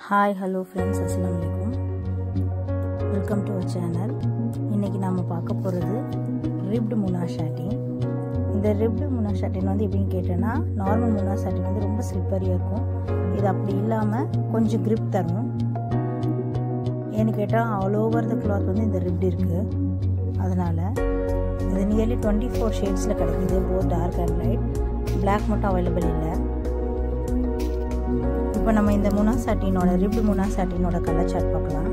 hi hello friends அஸ்லாம் வலைக்கும் welcome to our channel இன்றைக்கி நாம் பார்க்க போகிறது ரிப்டு முனா ஷாட்டிங் இந்த ரிப்டு முனா ஷாட்டின் வந்து எப்படின்னு கேட்டேன்னா நார்மல் முனா ஷாட்டின் வந்து ரொம்ப ஸ்லிப்பரியாக இருக்கும் இது அப்படி இல்லாமல் கொஞ்சம் grip தரும் ஏன்னு கேட்டால் ஆல் ஓவர் த கிளாத் வந்து இந்த ரிப்டு இருக்குது அதனால் இது நியர்லி டுவெண்ட்டி ஃபோர் ஷேட்ஸில் கிடைக்குது both dark and light black மட்டும் அவைலபிள் இல்லை இப்போ நம்ம இந்த முனா சாட்டினோட ரிப்டு முனா சாட்டினோட கலர் சார்ட் பார்க்கலாம்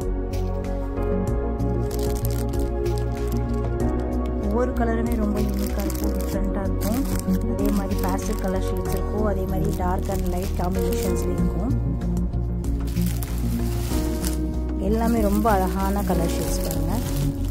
ஒவ்வொரு கலருமே ரொம்ப யூனிக்காக இருக்கும் டிஃப்ரெண்ட்டாக இருக்கும் அதே மாதிரி பேஸ்டல் கலர் ஷேட்ஸ் இருக்கும் அதே மாதிரி டார்க் அண்ட் லைட் காம்பினேஷன்ஸ்லேயும் இருக்கும் எல்லாமே ரொம்ப அழகான கலர் ஷேட்ஸ் பாருங்கள்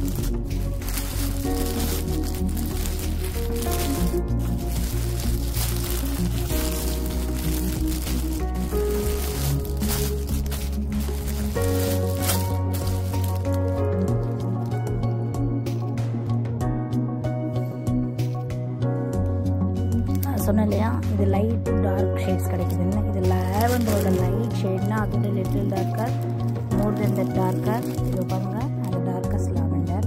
சொன்னேன் இல்லையா இது லைட் டு டார்க் ஷேட்ஸ் கிடைக்குதுன்னு இது லேவண்டரோட லைட் ஷேட்னா அதோட little darker more then the darker இது பாருங்க அந்த டார்க்கஸ்ட் லாவெண்டர்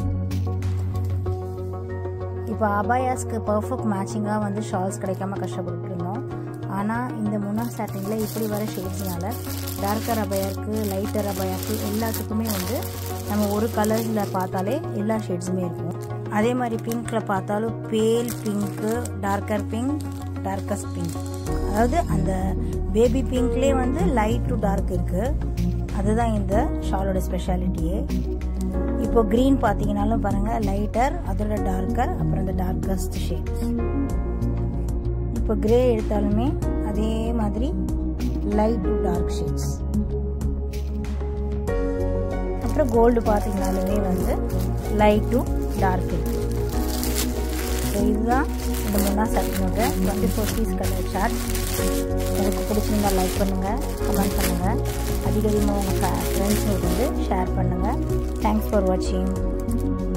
இப்போ அபாயாஸ்க்கு பர்ஃபெக்ட் மேட்சிங்காக வந்து ஷால்ஸ் கிடைக்காம கஷ்டப்பட்டு இருந்தோம் ஆனால் இந்த முனா சாட்டிங்கில் இப்படி வர ஷேட்ஸ்னால டார்க்கர் அபயாருக்கு லைட்டர் அபயாருக்கு எல்லாத்துக்குமே வந்து நம்ம ஒரு கலரில் பார்த்தாலே எல்லா ஷேட்ஸுமே இருக்கும் அதே மாதிரி பிங்க்கில் பார்த்தாலும் pale pink darker pink darkest pink அதாவது அந்த பேபி பிங்க்லேயே வந்து லைட் டு டார்க் இருக்குது அதுதான் இந்த ஷாலோட ஸ்பெஷாலிட்டியே இப்போ க்ரீன் பார்த்தீங்கனாலும் பாருங்கள் லைட்டர் அதோட டார்க்கர் அப்புறம் இந்த டார்க்கஸ்ட் ஷேட்ஸ் இப்போ கிரே எடுத்தாலுமே அதே மாதிரி லைட் டு டார்க் ஷேட்ஸ் அப்புறம் கோல்டு பார்த்தீங்கனாலுமே வந்து லைட் டு டார்க் இருக்கு ஸோ இதுதான் இந்த முன்னா சட்டினோட twenty four piece colour chart எனக்கு பிடிச்சிருந்தா லைக் பண்ணுங்கள் கமெண்ட் பண்ணுங்கள் அதிக அதிகமாக உங்கள் ஃப்ரெண்ட்ஸுங்களுக்கு வந்து ஷேர் பண்ணுங்கள் தேங்க்ஸ் ஃபார் வாட்சிங்